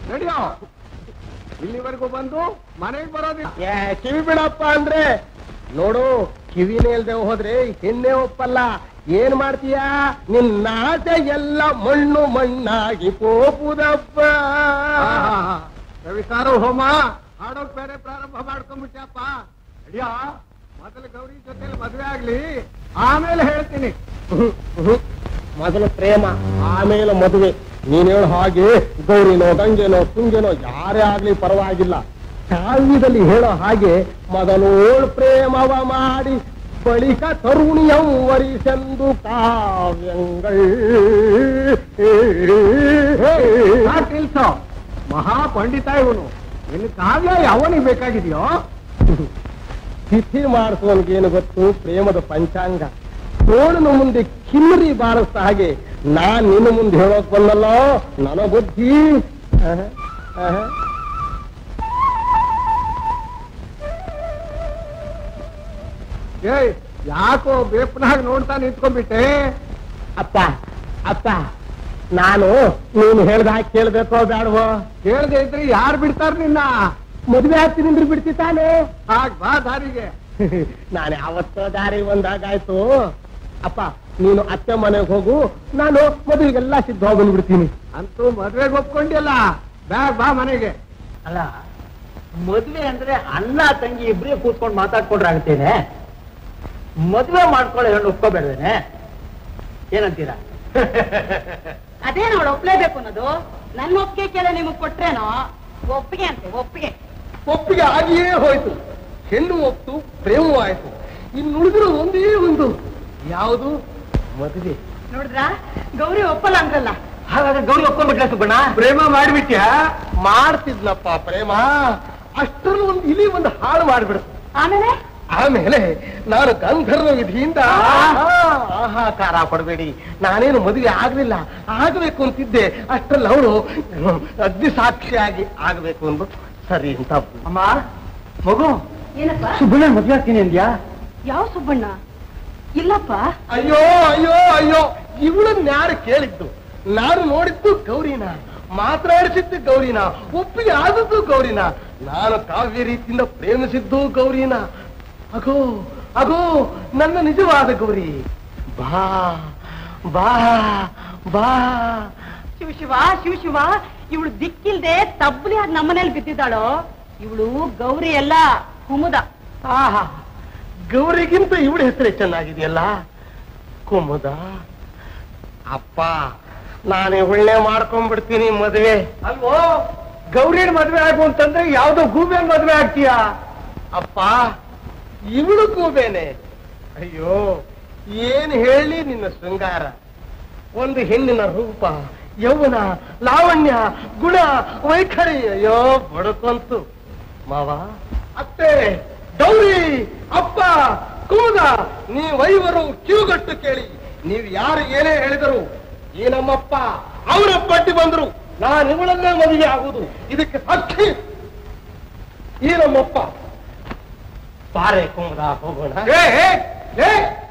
ನಡಿಯೋ ಇಲ್ಲಿವರೆಗೂ ಬಂದು ಮನೆಗೆ ಬರೋದಿಲ್ಲ ಏ ಕಿವಿ ಬಿಡಪ್ಪ ಅಂದ್ರೆ ನೋಡು ಕಿವಿನೇ ಇಲ್ದೆ ಹೋದ್ರೆ ಹೆಣ್ಣೆ ಒಪ್ಪಲ್ಲ ಏನ್ ಮಾಡ್ತೀಯ ನಿನ್ನ ಆಸೆ ಎಲ್ಲ ಮಣ್ಣು ಮಣ್ಣಾಗಿ ಪೋಪುದಪ್ಪ ರವಿಸಾರ ಹೋಮ ಹಾಡೋಕ್ ಬೇರೆ ಪ್ರಾರಂಭ ಮಾಡ್ಕೊಂಡ್ಬಿಟ್ಟಪ್ಪ ನಡಿಯೋ ಮೊದಲು ಗೌರಿ ಜೊತೆಲಿ ಮದುವೆ ಆಗ್ಲಿ ಆಮೇಲೆ ಹೇಳ್ತೀನಿ ಹ್ಮ್, ಹ್ಮ್. ಮೊದಲು ಪ್ರೇಮ ಆಮೇಲೆ ಮದುವೆ ನೀನ್ ಹೇಳ ಹಾಗೆ ಗೌರಿನೋ ಗಂಗೆನೋ ತುಂಗೆನೋ ಯಾರೇ ಆಗ್ಲಿ ಪರವಾಗಿಲ್ಲ ಕಾವ್ಯದಲ್ಲಿ ಹೇಳೋ ಹಾಗೆ ಮೊದಲೋಳ್ ಪ್ರೇಮವ ಮಾಡಿ ಬಳಿಕ ತರುಣಿಯಂ ವರಿಸೆಂದು ಕಾವ್ಯಂಗಳ್ ಸಾಕ್ ನಿಲ್ಸೋ ಮಹಾ ಪಂಡಿತ ಇವನು ಇನ್ನು ಕಾವ್ಯ ಯಾವನಿಗೆ ಬೇಕಾಗಿದೆಯೋ ತಿಥಿ ಮಾಡಿಸುವನ್ಗೇನು ಗೊತ್ತು ಪ್ರೇಮದ ಪಂಚಾಂಗ ತೋಳನ ಮುಂದೆ ಕಿನ್ನರಿ ಬಾರಿಸ್ದ ಹಾಗೆ ನಾನ್ ನಿನ್ನ ಮುಂದೆ ಹೇಳೋಕ್ ಬಂದಲ್ಲೋ ನನ್ನ ಬುದ್ಧಿ ಆಹಾ, ಆಹಾ. ಏಯ್ ಯಾಕೋ ಬೇಪನಾಗ ನೋಡ್ತಾ ನಿಂತ್ಕೊಂಡ್ಬಿಟ್ಟೆ ಅಪ್ಪ ಅಪ್ಪ ನಾನು ನೀನು ಹೇಳ್ದ ಹಾಗೆ ಕೇಳ್ಬೇಕೋ ಬೇಡವೋ ಕೇಳದೆ ಇದ್ರೆ ಯಾರು ಬಿಡ್ತಾರ ನಿನ್ನ ಮದುವೆ ಆಗ್ತೀನಿ ಅಂದ್ರೆ ಬಿಡ್ತಿತ್ತಾನೆ ಹಾಗ್ ಬಾ ದಾರಿಗೆ ನಾನು ಯಾವತ್ತೋ ದಾರಿ ಒಂದಾಗಾಯ್ತು ಅಪ್ಪ ನೀನು ಅತ್ತೆ ಮನೆಗೆ ಹೋಗು ನಾನು ಮದುವೆಗೆಲ್ಲ ಸಿದ್ಧ ಬಂದ್ಬಿಡ್ತೀನಿ ಅಂತೂ ಮದ್ವೆಗೆ ಒಪ್ಕೊಂಡಿಲ್ಲ ಬ್ಯಾಗ್ ಬಾ ಮನೆಗೆ ಅಲ್ಲ ಮದ್ವೆ ಅಂದ್ರೆ ಅಣ್ಣ ತಂಗಿ ಇಬ್ರೇ ಕೂತ್ಕೊಂಡು ಮಾತಾಡ್ಕೊಂಡ್ರೆ ಆಗ್ತೇನೆ ಮದ್ವೆ ಮಾಡ್ಕೊಳ್ಳೋ ಹೆಣ್ಣು ಒಪ್ಕೋಬೇಡ್ದೇನೆ ಏನಂತೀರಾ ಅದೇನು ಅವಳು ಒಪ್ಲೇಬೇಕು ಅನ್ನೋದು ನನ್ನ ಒಪ್ಪಿಗೆ ಕೇಳ ನಿಮಗ್ ಕೊಟ್ರೇನೋ ಒಪ್ಪಿಗೆ ಅಂತೆ ಒಪ್ಪಿಗೆ ಒಪ್ಪಿಗೆ ಆಗಿಯೇ ಹೋಯ್ತು ಹೆಣ್ಣು ಒಪ್ತು ಪ್ರೇಮವೂ ಆಯ್ತು ಇನ್ನು ಉಳಿದಿರೋ ಒಂದೇ ಒಂದು ಯಾವುದು ಮದುವೆ ನೋಡಿದ್ರ ಗೌರಿ ಒಪ್ಪಲ್ಲ ಅಂದ್ರಲ್ಲ ಹಾಗಾದ್ರೆ ಗೌರಿ ಒಪ್ಕೊಂಡ್ಬಿಟ್ಲ ಸುಬ್ಬಣ್ಣ ಪ್ರೇಮ ಮಾಡ್ಬಿಟ್ಯಾ ಮಾಡ್ತಿದ್ನಪ್ಪ ಪ್ರೇಮ ಅಷ್ಟರಲ್ಲಿ ಒಂದು ಇಲಿ ಒಂದು ಹಾಳು ಮಾಡಿಬಿಡ್ತು ಆಮೇಲೆ ಆಮೇಲೆ ನಾನು ಗಂಧರ್ವ ವಿಧಿಯಿಂದ ಆಹಾಕಾರ ಪಡಬೇಡಿ ನಾನೇನು ಮದುವೆ ಆಗ್ಲಿಲ್ಲ ಆಗ್ಬೇಕು ಅಂತಿದ್ದೆ ಅಷ್ಟರಲ್ಲಿ ಅವಳು ಅಗ್ನಿ ಸಾಕ್ಷಿಯಾಗಿ ಆಗ್ಬೇಕು ಅಂದ್ಬಿಟ್ಟು ಸರಿ ಅಂತ ಅಮ್ಮ ಮಗು ಏನಪ್ಪ ಸುಬ್ಬಣ್ಣ ಮದ್ವೆ ಆಗ್ತೀನಿ ಅಂದ್ಯಾ ಯಾವ ಸುಬ್ಬಣ್ಣ ಇಲ್ಲಪ್ಪ ಅಯ್ಯೋ ಅಯ್ಯೋ ಅಯ್ಯೋ ಇವಳನ್ನ ಯಾರು ಕೇಳಿದ್ದು ನಾನು ನೋಡಿದ್ದು ಗೌರಿನ ಮಾತನಾಡಿಸಿದ್ದು ಗೌರಿನ ಒಪ್ಪಿಗೆ ಆದದ್ದು ಗೌರಿನ ನಾನು ಕಾವ್ಯ ರೀತಿಯಿಂದ ಪ್ರೇಮಿಸಿದ್ದು ಗೌರಿನ ಅಗೋ ಅಗೋ ನನ್ನ ನಿಜವಾದ ಗೌರಿ ಬಾ ಬಾ ಬಾ ಶಿವ ಶಿವ ಶಿವ ಶಿವ ಇವಳು ದಿಕ್ಕಿಲ್ದೆ ತಬ್ಬಲಿ ಆಗಿ ನಮ್ಮನೇಲಿ ಬಿದ್ದಿದ್ದಾಳೋ ಇವಳು ಗೌರಿ ಎಲ್ಲ ಕುಮುದ ಆಹಾ ಗೌರಿಗಿಂತ ಇವಳ ಹೆಸರೇ ಚೆನ್ನಾಗಿದೆಯಲ್ಲ ಕುಮುದ ಅಪ್ಪ ನಾನೇ ಒಳ್ಳೆ ಮಾಡ್ಕೊಂಡ್ಬಿಡ್ತೀನಿ ಮದುವೆ ಅಲ್ವೋ ಗೌರಿನ ಮದ್ವೆ ಆಗು ಅಂತಂದ್ರೆ ಯಾವ್ದೋ ಗೂಬೆ ಮದ್ವೆ ಆಗ್ತೀಯಾ ಅಪ್ಪ ಇವಳು ಕೂಬೇನೆ ಅಯ್ಯೋ ಏನ್ ಹೇಳಿ ನಿನ್ನ ಶೃಂಗಾರ ಒಂದು ಹೆಣ್ಣಿನ ರೂಪ ಯೌವನ ಲಾವಣ್ಯ ಗುಣ ವೈಖರಿ ಅಯ್ಯೋ ಬಡಕಂತು ಮಾವ ಅತ್ತೆ ಗೌರಿ ಅಪ್ಪ ಕೂದ ನೀವೈವರು ಕಿವುಗಟ್ಟು ಕೇಳಿ ನೀವು ಯಾರು ಏನೇ ಹೇಳಿದರು ಈ ನಮ್ಮಪ್ಪ ಅವರ ಪಟ್ಟಿ ಬಂದ್ರು ನಾನು ಇವಳನ್ನೇ ಮದುವೆ ಆಗುವುದು ಇದಕ್ಕೆ ಸಾಕ್ಷಿ ಈ ನಮ್ಮಪ್ಪ ಬಾರೆ ಕುಮದ ಹೋಗೋಣ ಏ ಏ, ಏ